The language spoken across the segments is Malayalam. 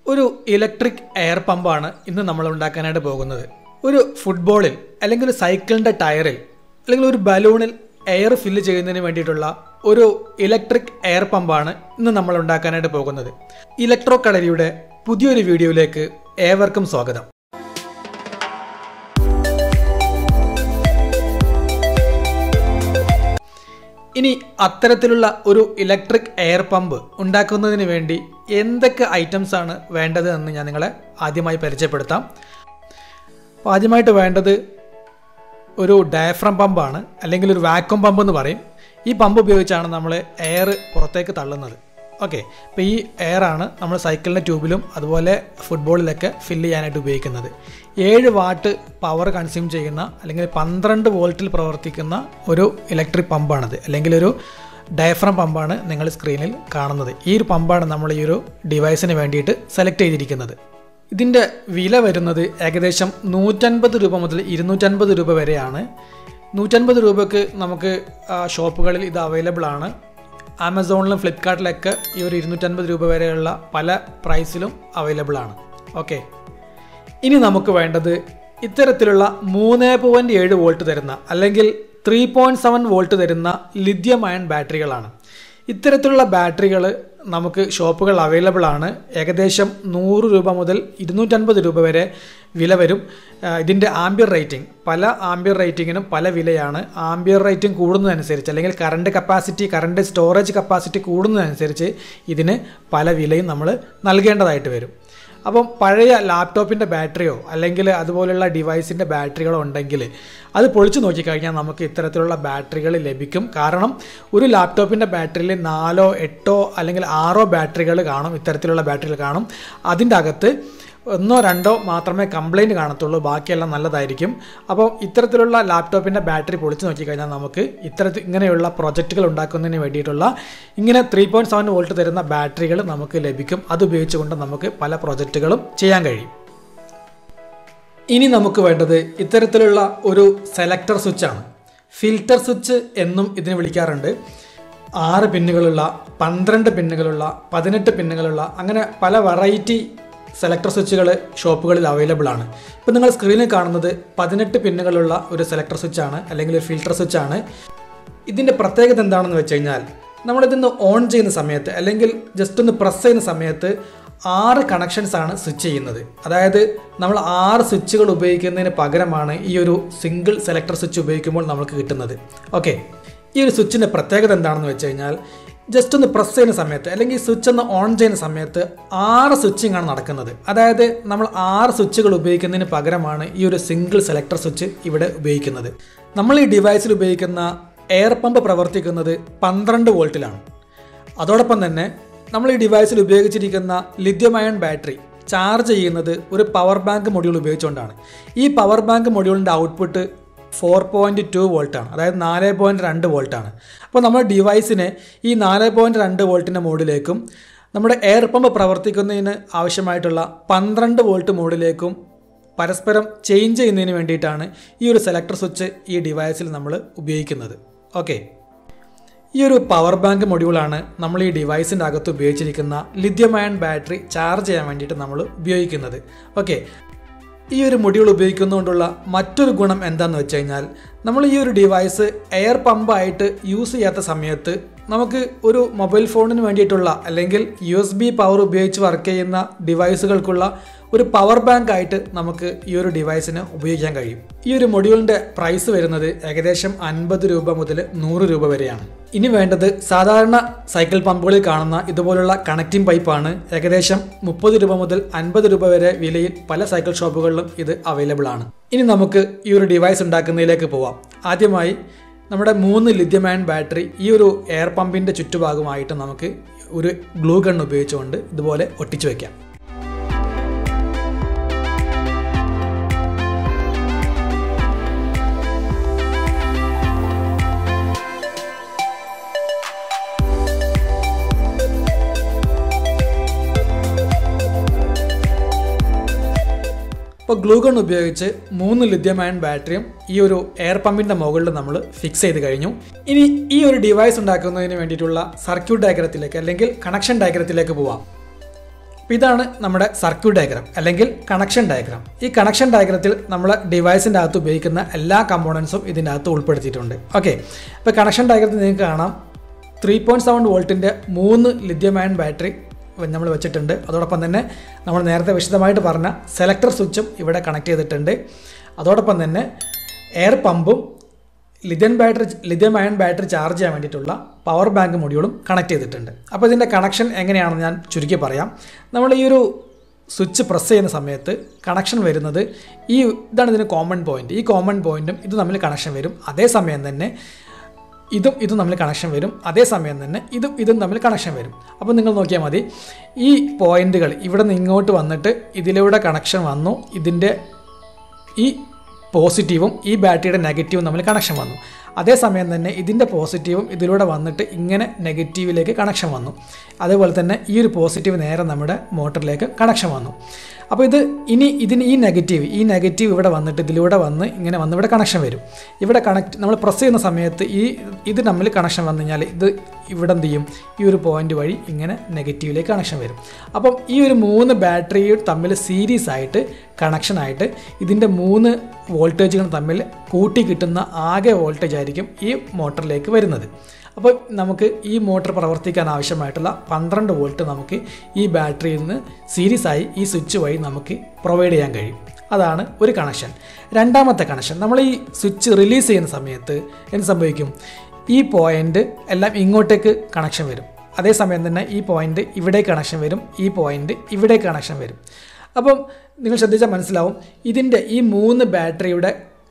ഒരു ഇലക്ട്രിക് എയർ പമ്പാണ് ഇന്ന് നമ്മൾ ഉണ്ടാക്കാനായിട്ട് പോകുന്നത് ഒരു ഫുട്ബോളിൽ അല്ലെങ്കിൽ ഒരു സൈക്കിളിൻ്റെ ടയറിൽ അല്ലെങ്കിൽ ഒരു ബലൂണിൽ എയർ ഫില്ല് ചെയ്യുന്നതിന് വേണ്ടിയിട്ടുള്ള ഒരു ഇലക്ട്രിക് എയർ പമ്പാണ് ഇന്ന് നമ്മൾ ഉണ്ടാക്കാനായിട്ട് പോകുന്നത് ഇലക്ട്രോ കളരിയുടെ പുതിയൊരു വീഡിയോയിലേക്ക് ഏവർക്കും സ്വാഗതം ഇനി അത്തരത്തിലുള്ള ഒരു ഇലക്ട്രിക് എയർ പമ്പ് ഉണ്ടാക്കുന്നതിന് വേണ്ടി എന്തൊക്കെ ഐറ്റംസ് ആണ് വേണ്ടത് എന്ന് ഞാൻ നിങ്ങളെ ആദ്യമായി പരിചയപ്പെടുത്താം അപ്പോൾ ആദ്യമായിട്ട് വേണ്ടത് ഒരു ഡയഫ്രം പമ്പാണ് അല്ലെങ്കിൽ ഒരു വാക്വം പമ്പ് എന്ന് പറയും ഈ പമ്പ് ഉപയോഗിച്ചാണ് നമ്മൾ എയർ പുറത്തേക്ക് തള്ളുന്നത് ഓക്കെ അപ്പോൾ ഈ എയറാണ് നമ്മൾ സൈക്കിളിൻ്റെ ട്യൂബിലും അതുപോലെ ഫുട്ബോളിലൊക്കെ ഫില്ല് ചെയ്യാനായിട്ട് ഉപയോഗിക്കുന്നത് ഏഴ് വാട്ട് പവർ കൺസ്യൂം ചെയ്യുന്ന അല്ലെങ്കിൽ പന്ത്രണ്ട് വോൾട്ടിൽ പ്രവർത്തിക്കുന്ന ഒരു ഇലക്ട്രിക് പമ്പാണത് അല്ലെങ്കിൽ ഒരു ഡയഫ്രം പമ്പാണ് നിങ്ങൾ സ്ക്രീനിൽ കാണുന്നത് ഈ ഒരു പമ്പാണ് നമ്മൾ ഈ ഒരു ഡിവൈസിന് വേണ്ടിയിട്ട് സെലക്ട് ചെയ്തിരിക്കുന്നത് ഇതിൻ്റെ വില വരുന്നത് ഏകദേശം നൂറ്റൻപത് രൂപ മുതൽ ഇരുന്നൂറ്റൻപത് രൂപ വരെയാണ് നൂറ്റൻപത് രൂപക്ക് നമുക്ക് ആ, ഷോപ്പുകളിൽ ഇത് അവൈലബിൾ ആണ് ആമസോണിലും ഫ്ലിപ്കാർട്ടിലൊക്കെ ഈ ഒരു ഇരുന്നൂറ്റൻപത് രൂപ വരെയുള്ള പല പ്രൈസിലും അവൈലബിൾ ആണ് ഓക്കെ ഇനി നമുക്ക് വേണ്ടത് ഇത്തരത്തിലുള്ള മൂന്ന് പോയിൻറ്റ് ഏഴ് വോൾട്ട് തരുന്ന അല്ലെങ്കിൽ ത്രീ പോയിൻറ്റ് സെവൻ വോൾട്ട് തരുന്ന ലിഥിയം അയൺ ബാറ്ററികളാണ് ഇത്തരത്തിലുള്ള ബാറ്ററികൾ നമുക്ക് ഷോപ്പുകൾ അവൈലബിൾ ആണ് ഏകദേശം നൂറ് രൂപ മുതൽ ഇരുന്നൂറ്റൻപത് രൂപ വരെ വില വരും ആ, ഇതിൻ്റെ ആംബിയർ റേറ്റിംഗ് പല ആംബിയർ റേറ്റിങ്ങിനും പല വിലയാണ് ആംബിയർ റേറ്റിംഗ് കൂടുന്നതനുസരിച്ച് അല്ലെങ്കിൽ current capacity current storage capacity കൂടുന്നതനുസരിച്ച് ഇതിന് പല വിലയും നമ്മൾ നൽകേണ്ടതായിട്ട് വരും അപ്പം പഴയ ലാപ്ടോപ്പിൻ്റെ ബാറ്ററിയോ അല്ലെങ്കിൽ അതുപോലുള്ള ഡിവൈസിൻ്റെ ബാറ്ററികളോ ഉണ്ടെങ്കിൽ അത് പൊളിച്ചു നോക്കിക്കഴിഞ്ഞാൽ നമുക്ക് ഇത്തരത്തിലുള്ള ബാറ്ററികൾ ലഭിക്കും കാരണം ഒരു ലാപ്ടോപ്പിൻ്റെ ബാറ്ററിയിൽ നാലോ എട്ടോ അല്ലെങ്കിൽ ആറോ ബാറ്ററികൾ കാണും ഇത്തരത്തിലുള്ള ബാറ്ററികൾ കാണും അതിൻ്റെ അകത്ത് ഒന്നോ രണ്ടോ മാത്രമേ കംപ്ലൈൻറ്റ് കാണത്തുള്ളൂ ബാക്കിയെല്ലാം നല്ലതായിരിക്കും അപ്പോൾ ഇത്തരത്തിലുള്ള ലാപ്ടോപ്പിൻ്റെ ബാറ്ററി പൊളിച്ച് നോക്കിക്കഴിഞ്ഞാൽ നമുക്ക് ഇത്തരത്തിൽ ഇങ്ങനെയുള്ള പ്രൊജക്റ്റുകൾ ഉണ്ടാക്കുന്നതിന് വേണ്ടിയിട്ടുള്ള ഇങ്ങനെ ത്രീ പോയിൻറ്റ് സെവൻ വോൾട്ട് തരുന്ന ബാറ്ററികൾ നമുക്ക് ലഭിക്കും അത് ഉപയോഗിച്ചുകൊണ്ട് നമുക്ക് പല പ്രൊജക്റ്റുകളും ചെയ്യാൻ കഴിയും ഇനി നമുക്ക് വേണ്ടത് ഇത്തരത്തിലുള്ള ഒരു സെലക്ടർ സ്വിച്ചാണ് ഫിൽറ്റർ സ്വിച്ച് എന്നും ഇതിനെ വിളിക്കാറുണ്ട് ആറ് പിന്നുകളുള്ള പന്ത്രണ്ട് പിന്നുകളുള്ള പതിനെട്ട് പിന്നുകളുള്ള അങ്ങനെ പല വെറൈറ്റി സെലക്ടർ സ്വിച്ചുകൾ ഷോപ്പുകളിൽ അവൈലബിൾ ആണ് ഇപ്പം നിങ്ങൾ സ്ക്രീനിൽ കാണുന്നത് പതിനെട്ട് പിന്നുകളുള്ള ഒരു സെലക്ടർ സ്വിച്ചാണ് അല്ലെങ്കിൽ ഒരു ഫിൽറ്റർ സ്വിച്ചാണ് ഇതിൻ്റെ പ്രത്യേകത എന്താണെന്ന് വെച്ച് കഴിഞ്ഞാൽ നമ്മളിതൊന്ന് ഓൺ ചെയ്യുന്ന സമയത്ത് അല്ലെങ്കിൽ ജസ്റ്റ് ഒന്ന് പ്രസ് ചെയ്യുന്ന സമയത്ത് ആറ് കണക്ഷൻസ് ആണ് സ്വിച്ച് ചെയ്യുന്നത് അതായത് നമ്മൾ ആറ് സ്വിച്ചുകൾ ഉപയോഗിക്കുന്നതിന് പകരമാണ് ഈ ഒരു സിംഗിൾ സെലക്ടർ സ്വിച്ച് ഉപയോഗിക്കുമ്പോൾ നമുക്ക് കിട്ടുന്നത് ഓക്കെ ഈ ഒരു സ്വിച്ചിൻ്റെ പ്രത്യേകത എന്താണെന്ന് വെച്ച് കഴിഞ്ഞാൽ ജസ്റ്റ് ഒന്ന് പ്രസ് ചെയ്യുന്ന സമയത്ത് അല്ലെങ്കിൽ സ്വിച്ച് ഒന്ന് ഓൺ ചെയ്യുന്ന സമയത്ത് ആറ് സ്വിച്ചിങ് ആണ് നടക്കുന്നത് അതായത് നമ്മൾ ആറ് സ്വിച്ചുകൾ ഉപയോഗിക്കുന്നതിന് പകരമാണ് ഈ ഒരു സിംഗിൾ സെലക്ടർ സ്വിച്ച് ഇവിടെ ഉപയോഗിക്കുന്നത് നമ്മൾ ഈ ഡിവൈസിൽ ഉപയോഗിക്കുന്ന എയർ പമ്പ് പ്രവർത്തിക്കുന്നത് പന്ത്രണ്ട് വോൾട്ടിലാണ് അതോടൊപ്പം തന്നെ നമ്മൾ ഈ ഡിവൈസിൽ ഉപയോഗിച്ചിരിക്കുന്ന ലിഥിയം അയൺ ബാറ്ററി ചാർജ് ചെയ്യുന്നത് ഒരു പവർ ബാങ്ക് മൊഡ്യൂൾ ഉപയോഗിച്ചുകൊണ്ടാണ് ഈ പവർ ബാങ്ക് മൊഡ്യൂളിൻ്റെ ഔട്ട്പുട്ട് ഫോർ പോയിൻറ്റ് ടു വോൾട്ടാണ് അതായത് നാല് പോയിൻറ്റ് രണ്ട് വോൾട്ടാണ് അപ്പോൾ നമ്മുടെ ഡിവൈസിനെ ഈ നാല് പോയിൻറ്റ് രണ്ട് വോൾട്ടിൻ്റെ മോഡിലേക്കും നമ്മുടെ എയർ പമ്പ് പ്രവർത്തിക്കുന്നതിന് ആവശ്യമായിട്ടുള്ള പന്ത്രണ്ട് വോൾട്ട് മോഡിലേക്കും പരസ്പരം ചേഞ്ച് ചെയ്യുന്നതിന് വേണ്ടിയിട്ടാണ് ഈ ഒരു സെലക്ടർ സ്വിച്ച് ഈ ഡിവൈസിൽ നമ്മൾ ഉപയോഗിക്കുന്നത് ഓക്കെ ഈ ഒരു പവർ ബാങ്ക് മൊഡ്യൂളാണ് നമ്മൾ ഈ ഡിവൈസിൻ്റെ അകത്ത് ഉപയോഗിച്ചിരിക്കുന്ന ലിഥിയം അയൺ ബാറ്ററി ചാർജ് ചെയ്യാൻ വേണ്ടിയിട്ട് നമ്മൾ ഉപയോഗിക്കുന്നത് ഓക്കെ ഈ ഒരു മൊഡ്യൂൾ ഉപയോഗിക്കുന്നതുകൊണ്ടുള്ള മറ്റൊരു ഗുണം എന്താണെന്ന് വെച്ച് കഴിഞ്ഞാൽ നമ്മൾ ഈ ഒരു ഡിവൈസ് എയർ പമ്പായിട്ട് യൂസ് ചെയ്യാത്ത സമയത്ത് നമുക്ക് ഒരു മൊബൈൽ ഫോണിന് വേണ്ടിയിട്ടുള്ള അല്ലെങ്കിൽ യു എസ് ബി പവർ ഉപയോഗിച്ച് വർക്ക് ചെയ്യുന്ന ഡിവൈസുകൾക്കുള്ള ഒരു പവർ ബാങ്ക് ആയിട്ട് നമുക്ക് ഈ ഒരു ഡിവൈസിന് ഉപയോഗിക്കാൻ കഴിയും ഈ ഒരു മൊഡ്യൂളിൻ്റെ പ്രൈസ് വരുന്നത് ഏകദേശം അൻപത് രൂപ മുതൽ നൂറ് രൂപ വരെയാണ് ഇനി വേണ്ടത് സാധാരണ സൈക്കിൾ പമ്പുകളിൽ കാണുന്ന ഇതുപോലുള്ള കണക്റ്റിംഗ് പൈപ്പാണ് ഏകദേശം മുപ്പത് രൂപ മുതൽ അൻപത് രൂപ വരെ വിലയിൽ പല സൈക്കിൾ ഷോപ്പുകളിലും ഇത് അവൈലബിൾ ആണ് ഇനി നമുക്ക് ഈ ഒരു ഡിവൈസ് ഉണ്ടാക്കുന്നതിലേക്ക് പോവാം ആദ്യമായി നമ്മുടെ മൂന്ന് ലിഥിയം അയൺ ബാറ്ററി ഈ ഒരു എയർ പമ്പിൻ്റെ ചുറ്റുഭാഗമായിട്ട് നമുക്ക് ഒരു ഗ്ലൂ ഗൺ ഉപയോഗിച്ചുകൊണ്ട് ഇതുപോലെ ഒട്ടിച്ചു വയ്ക്കാം ഇപ്പോൾ ഗ്ലൂ ഗൺ ഉപയോഗിച്ച് മൂന്ന് ലിഥിയം അയൺ ബാറ്ററിയും ഈ ഒരു എയർ പമ്പിൻ്റെ മുകളിൽ നമ്മൾ ഫിക്സ് ചെയ്ത് കഴിഞ്ഞു ഇനി ഈ ഒരു ഡിവൈസ് ഉണ്ടാക്കുന്നതിന് വേണ്ടിയിട്ടുള്ള സർക്യൂട്ട് ഡയഗ്രത്തിലേക്ക് അല്ലെങ്കിൽ കണക്ഷൻ ഡയഗ്രത്തിലേക്ക് പോവാം അപ്പോൾ ഇതാണ് നമ്മുടെ സർക്യൂട്ട് ഡയഗ്രാം അല്ലെങ്കിൽ കണക്ഷൻ ഡയഗ്രാം ഈ കണക്ഷൻ ഡയഗ്രത്തിൽ നമ്മൾ ഡിവൈസിൻ്റെ അകത്ത് ഉപയോഗിക്കുന്ന എല്ലാ കമ്പോണൻസും ഇതിൻ്റെ അകത്ത് ഉൾപ്പെടുത്തിയിട്ടുണ്ട് ഓക്കെ അപ്പോൾ കണക്ഷൻ ഡയഗ്രത്തിൽ നിങ്ങൾക്ക് കാണാം ത്രീ പോയിൻറ്റ് സെവൻ വോൾട്ടിൻ്റെ മൂന്ന് ലിഥിയം അയൺ ബാറ്ററി നമ്മൾ വെച്ചിട്ടുണ്ട് അതോടൊപ്പം തന്നെ നമ്മൾ നേരത്തെ വിശദമായിട്ട് പറഞ്ഞ സെലക്ടർ സ്വിച്ചും ഇവിടെ കണക്ട് ചെയ്തിട്ടുണ്ട് അതോടൊപ്പം തന്നെ എയർ പമ്പും lithium battery lithium ion battery charge ചെയ്യാൻ വേണ്ടിയിട്ടുള്ള പവർ ബാങ്ക് മൊഡ്യൂളും കണക്ട് ചെയ്തിട്ടുണ്ട് അപ്പോൾ ഇതിൻ്റെ കണക്ഷൻ എങ്ങനെയാണെന്ന് ഞാൻ ചുരുക്കി പറയാം നമ്മൾ ഈ ഒരു സ്വിച്ച് പ്രസ് ചെയ്യുന്ന സമയത്ത് കണക്ഷൻ വരുന്നത് ഈ ഇതാണ് ഇതിന് കോമൺ പോയിന്റ് ഈ കോമൺ പോയിന്റും ഇത് തമ്മിൽ കണക്ഷൻ വരും അതേസമയം തന്നെ ഇതും ഇതും തമ്മിൽ കണക്ഷൻ വരും അതേസമയം തന്നെ ഇതും ഇതും തമ്മിൽ കണക്ഷൻ വരും അപ്പോൾ നിങ്ങൾ നോക്കിയാൽ മതി ഈ പോയിന്റുകൾ ഇവിടെ നിന്ന് ഇങ്ങോട്ട് വന്നിട്ട് ഇതിലൂടെ കണക്ഷൻ വന്നു ഇതിൻ്റെ ഈ പോസിറ്റീവും ഈ ബാറ്ററിയുടെ നെഗറ്റീവും തമ്മിൽ കണക്ഷൻ വന്നു അതേസമയം തന്നെ ഇതിൻ്റെ പോസിറ്റീവും ഇതിലൂടെ വന്നിട്ട് ഇങ്ങനെ നെഗറ്റീവിലേക്ക് കണക്ഷൻ വന്നു അതേപോലെ തന്നെ ഈ ഒരു പോസിറ്റീവ് നേരെ നമ്മുടെ മോട്ടറിലേക്ക് കണക്ഷൻ വന്നു അപ്പോൾ ഇത് ഇനി ഇതിന് ഈ നെഗറ്റീവ് ഈ നെഗറ്റീവ് ഇവിടെ വന്നിട്ട് ഇതിലൂടെ വന്ന് ഇങ്ങനെ വന്ന് ഇവിടെ കണക്ഷൻ വരും ഇവിടെ കണക്ട് നമ്മൾ പ്രസ് ചെയ്യുന്ന സമയത്ത് ഈ ഇത് തമ്മിൽ കണക്ഷൻ വന്നു കഴിഞ്ഞാൽ ഇത് ഇവിടെ എന്ത് ചെയ്യും ഈ ഒരു പോയിന്റ് വഴി ഇങ്ങനെ നെഗറ്റീവിലേക്ക് കണക്ഷൻ വരും അപ്പം ഈ ഒരു മൂന്ന് ബാറ്ററി തമ്മിൽ സീരീസ് ആയിട്ട് കണക്ഷൻ ആയിട്ട് ഇതിൻ്റെ മൂന്ന് വോൾട്ടേജുകൾ തമ്മിൽ കൂട്ടി കിട്ടുന്ന ആകെ വോൾട്ടേജ് ആയിരിക്കും ഈ മോട്ടറിലേക്ക് വരുന്നത് അപ്പോൾ നമുക്ക് ഈ മോട്ടർ പ്രവർത്തിക്കാൻ ആവശ്യമായിട്ടുള്ള പന്ത്രണ്ട് വോൾട്ട് നമുക്ക് ഈ ബാറ്ററിയിൽ നിന്ന് സീരീസ് ആയി ഈ സ്വിച്ച് വഴി നമുക്ക് പ്രൊവൈഡ് ചെയ്യാൻ കഴിയും അതാണ് ഒരു കണക്ഷൻ രണ്ടാമത്തെ കണക്ഷൻ നമ്മൾ ഈ സ്വിച്ച് റിലീസ് ചെയ്യുന്ന സമയത്ത് എന്ത് സംഭവിക്കും ഈ പോയിന്റ് എല്ലാം ഇങ്ങോട്ടേക്ക് കണക്ഷൻ വരും അതേസമയം തന്നെ ഈ പോയിന്റ് ഇവിടേക്ക് കണക്ഷൻ വരും ഈ പോയിന്റ് ഇവിടേക്ക് കണക്ഷൻ വരും അപ്പം നിങ്ങൾ ശ്രദ്ധിച്ചാൽ മനസ്സിലാവും ഇതിൻ്റെ ഈ മൂന്ന് ബാറ്ററിയുടെ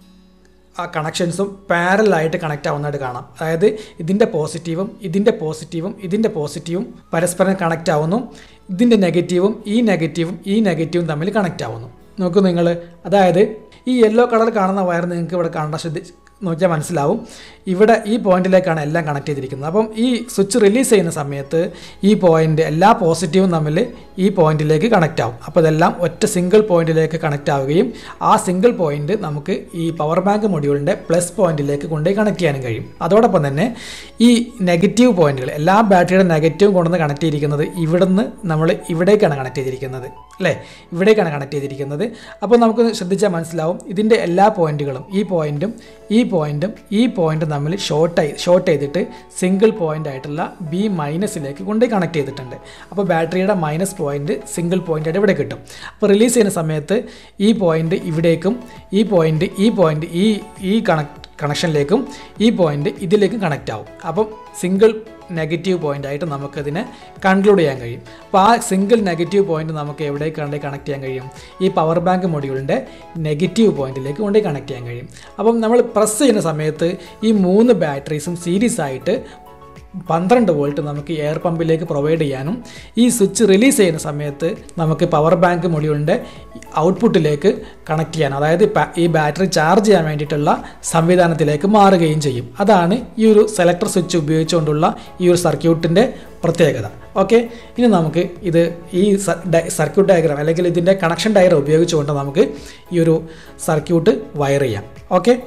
ആ കണക്ഷൻസും പാരലായിട്ട് കണക്റ്റ് ആവുന്നതായിട്ട് കാണാം അതായത് ഇതിൻ്റെ പോസിറ്റീവും ഇതിൻ്റെ പോസിറ്റീവും ഇതിൻ്റെ പോസിറ്റീവും പരസ്പരം കണക്റ്റ് ആവുന്നു ഇതിൻ്റെ നെഗറ്റീവും ഈ നെഗറ്റീവും ഈ നെഗറ്റീവും തമ്മിൽ കണക്റ്റ് ആവുന്നു നോക്കൂ നിങ്ങൾ അതായത് ഈ യെല്ലോ കളർ കാണുന്ന വയർ നിങ്ങൾക്ക് ഇവിടെ കാണാൻ ശ്രദ്ധി നോക്കിയാൽ മനസ്സിലാവും ഇവിടെ ഈ പോയിന്റിലേക്കാണ് എല്ലാം കണക്ട് ചെയ്തിരിക്കുന്നത് അപ്പം ഈ സ്വിച്ച് റിലീസ് ചെയ്യുന്ന സമയത്ത് ഈ പോയിന്റ് എല്ലാ പോസിറ്റീവും തമ്മിൽ ഈ പോയിന്റിലേക്ക് കണക്റ്റ് ആവും അപ്പോൾ ഇതെല്ലാം ഒറ്റ സിംഗിൾ പോയിന്റിലേക്ക് കണക്റ്റ് ആവുകയും ആ സിംഗിൾ പോയിന്റ് നമുക്ക് ഈ പവർ ബാങ്ക് മൊഡ്യൂളിൻ്റെ പ്ലസ് പോയിന്റിലേക്ക് കൊണ്ടുപോയി കണക്ട് ചെയ്യാനും കഴിയും അതോടൊപ്പം തന്നെ ഈ നെഗറ്റീവ് പോയിന്റുകൾ എല്ലാ ബാറ്ററിയുടെ നെഗറ്റീവും കൊണ്ടുവന്ന് കണക്ട് ചെയ്തിരിക്കുന്നത് ഇവിടുന്ന് നമ്മൾ ഇവിടേക്കാണ് കണക്ട് ചെയ്തിരിക്കുന്നത് അല്ലേ ഇവിടേക്കാണ് കണക്ട് ചെയ്തിരിക്കുന്നത് അപ്പോൾ നമുക്ക് ശ്രദ്ധിച്ചാൽ മനസ്സിലാവും ഇതിൻ്റെ എല്ലാ പോയിന്റുകളും ഈ പോയിന്റും ഈ പോയിന്റും ഈ പോയിന്റും തമ്മിൽ ഷോർട്ടായി ഷോർട്ട് ചെയ്തിട്ട് സിംഗിൾ പോയിന്റ് ആയിട്ടുള്ള ബി മൈനസിലേക്ക് കൊണ്ട് കണക്ട് ചെയ്തിട്ടുണ്ട് അപ്പോൾ ബാറ്ററിയുടെ മൈനസ് പോയിന്റ് സിംഗിൾ പോയിന്റ് ആയിട്ട് ഇവിടെ കിട്ടും അപ്പോൾ റിലീസ് ചെയ്യുന്ന സമയത്ത് ഈ പോയിന്റ് ഇവിടേക്കും ഈ പോയിന്റ് ഈ പോയിന്റ് ഈ ഈ കണക്ട് കണക്ഷനിലേക്കും ഈ പോയിന്റ് ഇതിലേക്കും കണക്റ്റ് ആവും അപ്പം സിംഗിൾ നെഗറ്റീവ് പോയിന്റ് ആയിട്ട് നമുക്കതിനെ കൺക്ലൂഡ് ചെയ്യാൻ കഴിയും അപ്പോൾ ആ സിംഗിൾ നെഗറ്റീവ് പോയിന്റ് നമുക്ക് എവിടേക്ക് കൊണ്ടേ കണക്ട് ചെയ്യാൻ കഴിയും ഈ പവർ ബാങ്ക് മൊഡ്യൂളിൻ്റെ നെഗറ്റീവ് പോയിന്റിലേക്ക് കൊണ്ടേ കണക്ട് ചെയ്യാൻ കഴിയും അപ്പം നമ്മൾ പ്രസ് ചെയ്യുന്ന സമയത്ത് ഈ മൂന്ന് ബാറ്ററീസും സീരീസ് ആയിട്ട് പന്ത്രണ്ട് വോൾട്ട് നമുക്ക് എയർ പമ്പിലേക്ക് പ്രൊവൈഡ് ചെയ്യാനും ഈ സ്വിച്ച് റിലീസ് ചെയ്യുന്ന സമയത്ത് നമുക്ക് പവർ ബാങ്ക് മൊഡ്യൂളിൻ്റെ ഔട്ട്പുട്ടിലേക്ക് കണക്ട് ചെയ്യാൻ അതായത് പ- ഈ ബാറ്ററി ചാർജ് ചെയ്യാൻ വേണ്ടിയിട്ടുള്ള സംവിധാനത്തിലേക്ക് മാറുകയും ചെയ്യും അതാണ് ഈ ഒരു സെലക്ടർ സ്വിച്ച് ഉപയോഗിച്ചുകൊണ്ടുള്ള ഈ ഒരു സർക്യൂട്ടിൻ്റെ പ്രത്യേകത ഓക്കെ ഇനി നമുക്ക് ഇത് ഈ സർക്യൂട്ട് ഡയഗ്രാം അല്ലെങ്കിൽ ഇതിൻ്റെ കണക്ഷൻ ഡയഗ്രാം ഉപയോഗിച്ചുകൊണ്ട് നമുക്ക് ഈ ഒരു സർക്യൂട്ട് വയർ ചെയ്യാം ഓക്കെ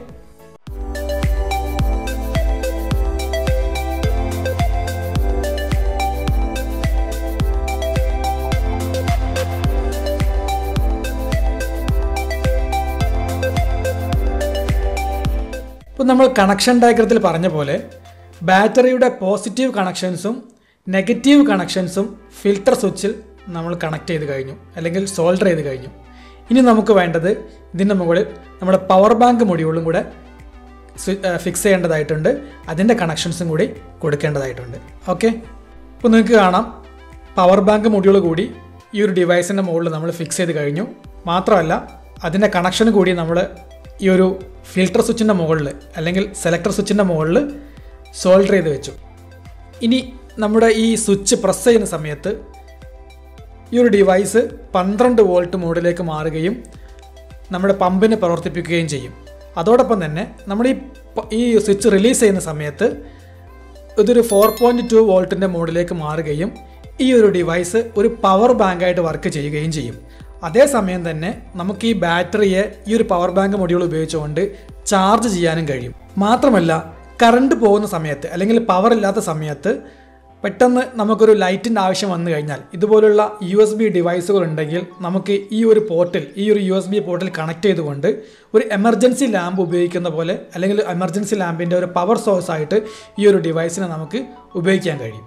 ഇപ്പോൾ നമ്മൾ കണക്ഷൻ ഡയഗ്രത്തിൽ പറഞ്ഞ പോലെ ബാറ്ററിയുടെ പോസിറ്റീവ് കണക്ഷൻസും നെഗറ്റീവ് കണക്ഷൻസും ഫിൽട്ടർ സ്വിച്ചിൽ നമ്മൾ കണക്ട് ചെയ്ത് കഴിഞ്ഞു അല്ലെങ്കിൽ സോൾഡർ ചെയ്ത് കഴിഞ്ഞു ഇനി നമുക്ക് വേണ്ടത് ഇതിൻ്റെ മുകളിൽ നമ്മുടെ പവർ ബാങ്ക് മൊഡ്യൂളും കൂടെ ഫിക്സ് ചെയ്യേണ്ടതായിട്ടുണ്ട് അതിൻ്റെ കണക്ഷൻസും കൂടി കൊടുക്കേണ്ടതായിട്ടുണ്ട് ഓക്കെ ഇപ്പോൾ നിങ്ങൾക്ക് കാണാം പവർ ബാങ്ക് മൊഡ്യൂൾ കൂടി ഈ ഒരു ഡിവൈസിൻ്റെ മുകളിൽ നമ്മൾ ഫിക്സ് ചെയ്ത് കഴിഞ്ഞു മാത്രമല്ല അതിൻ്റെ കണക്ഷൻ കൂടി നമ്മൾ ഈ ഒരു ഫിൽട്ടർ സ്വിച്ചിൻ്റെ മുകളിൽ അല്ലെങ്കിൽ സെലക്ടർ സ്വിച്ചിൻ്റെ മുകളിൽ സോൾഡർ ചെയ്ത് വെച്ചു ഇനി നമ്മുടെ ഈ സ്വിച്ച് പ്രസ് ചെയ്യുന്ന സമയത്ത് ഈ ഒരു ഡിവൈസ് പന്ത്രണ്ട് വോൾട്ട് മോഡിലേക്ക് മാറുകയും നമ്മുടെ പമ്പിനെ പ്രവർത്തിപ്പിക്കുകയും ചെയ്യും അതോടൊപ്പം തന്നെ നമ്മൾ ഈ പ- ഈ സ്വിച്ച് റിലീസ് ചെയ്യുന്ന സമയത്ത് ഇതൊരു ഫോർ പോയിൻറ്റ് ടു വോൾട്ടിൻ്റെ മോഡിലേക്ക് മാറുകയും ഈ ഒരു ഡിവൈസ് ഒരു പവർ ബാങ്കായിട്ട് വർക്ക് ചെയ്യുകയും ചെയ്യും അതേസമയം തന്നെ നമുക്ക് ഈ ബാറ്ററിയെ ഈ ഒരു പവർ ബാങ്ക് മൊഡ്യൂൾ ഉപയോഗിച്ചുകൊണ്ട് ചാർജ് ചെയ്യാനും കഴിയും മാത്രമല്ല കറണ്ട് പോകുന്ന സമയത്ത് അല്ലെങ്കിൽ പവർ ഇല്ലാത്ത സമയത്ത് പെട്ടെന്ന് നമുക്കൊരു ലൈറ്റിൻ്റെ ആവശ്യം വന്നു കഴിഞ്ഞാൽ ഇതുപോലുള്ള യു എസ് ബി ഡിവൈസുകൾ ഉണ്ടെങ്കിൽ നമുക്ക് ഈ ഒരു പോർട്ടിൽ ഈ ഒരു യു എസ് ബി പോർട്ടിൽ കണക്ട് ചെയ്തുകൊണ്ട് ഒരു എമർജൻസി ലാമ്പ് ഉപയോഗിക്കുന്ന പോലെ അല്ലെങ്കിൽ എമർജൻസി ലാമ്പിൻ്റെ ഒരു പവർ സോഴ്സ് ആയിട്ട് ഈ ഒരു ഡിവൈസിനെ നമുക്ക് ഉപയോഗിക്കാൻ കഴിയും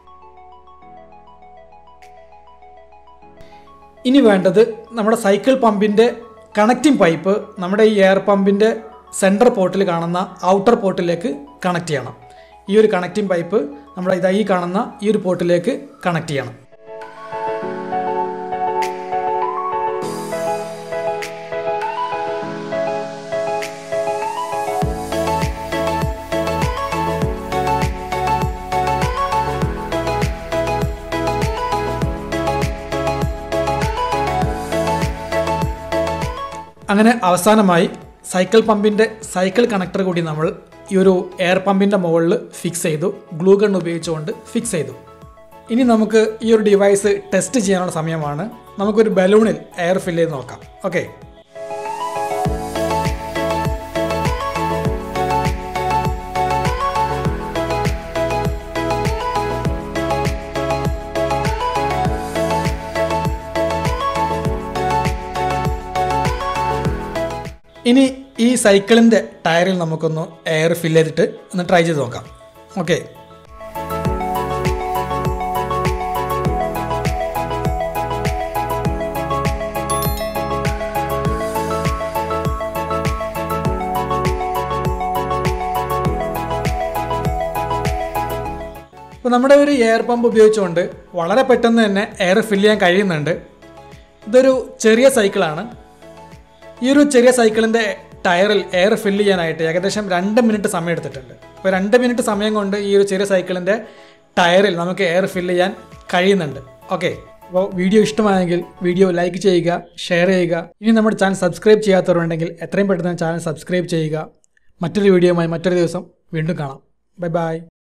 ഇനി വേണ്ടത് നമ്മുടെ സൈക്കിൾ പമ്പിൻ്റെ കണക്റ്റിംഗ് പൈപ്പ് നമ്മുടെ ഈ എയർ പമ്പിൻ്റെ സെൻറ്റർ പോർട്ടിൽ കാണുന്ന ഔട്ടർ പോർട്ടിലേക്ക് കണക്ട് ചെയ്യണം ഈ ഒരു കണക്റ്റിംഗ് പൈപ്പ് നമ്മുടെ ഇതാ ഈ കാണുന്ന ഈ ഒരു പോർട്ടിലേക്ക് കണക്ട് ചെയ്യണം അങ്ങനെ അവസാനമായി സൈക്കിൾ പമ്പിൻ്റെ സൈക്കിൾ കണക്ടർ കൂടി നമ്മൾ ഈ ഒരു എയർ പമ്പിൻ്റെ മുകളിൽ ഫിക്സ് ചെയ്തു ഗ്ലൂ ഗൺ ഉപയോഗിച്ചുകൊണ്ട് ഫിക്സ് ചെയ്തു ഇനി നമുക്ക് ഈ ഒരു ഡിവൈസ് ടെസ്റ്റ് ചെയ്യാനുള്ള സമയമാണ് നമുക്കൊരു ബലൂണിൽ എയർ ഫില്ല് ചെയ്ത് നോക്കാം ഓക്കെ ഇനി ഈ സൈക്കിളിൻ്റെ ടയറിൽ നമുക്കൊന്ന് എയർ ഫില്ല് ചെയ്തിട്ട് ഒന്ന് ട്രൈ ചെയ്ത് നോക്കാം ഓക്കെ ഇപ്പോൾ നമ്മുടെ ഒരു എയർ പമ്പ് ഉപയോഗിച്ചുകൊണ്ട് വളരെ പെട്ടെന്ന് തന്നെ എയർ ഫില്ല് ചെയ്യാൻ കഴിയുന്നുണ്ട് ഇതൊരു ചെറിയ സൈക്കിളാണ് ഈ ഒരു ചെറിയ സൈക്കിളിൻ്റെ ടയറിൽ എയർ ഫില്ല് ചെയ്യാനായിട്ട് ഏകദേശം രണ്ട് മിനിറ്റ് സമയം എടുത്തിട്ടുണ്ട് അപ്പോൾ രണ്ട് മിനിറ്റ് സമയം കൊണ്ട് ഈ ഒരു ചെറിയ സൈക്കിളിൻ്റെ ടയറിൽ നമുക്ക് എയർ ഫില്ല് ചെയ്യാൻ കഴിയുന്നുണ്ട് ഓക്കെ അപ്പോൾ വീഡിയോ ഇഷ്ടമായെങ്കിൽ വീഡിയോ ലൈക്ക് ചെയ്യുക ഷെയർ ചെയ്യുക ഇനി നമ്മുടെ ചാനൽ സബ്സ്ക്രൈബ് ചെയ്യാത്തവരുണ്ടെങ്കിൽ എത്രയും പെട്ടെന്ന് ചാനൽ സബ്സ്ക്രൈബ് ചെയ്യുക മറ്റൊരു വീഡിയോയുമായി മറ്റൊരു ദിവസം വീണ്ടും കാണാം ബൈ ബൈ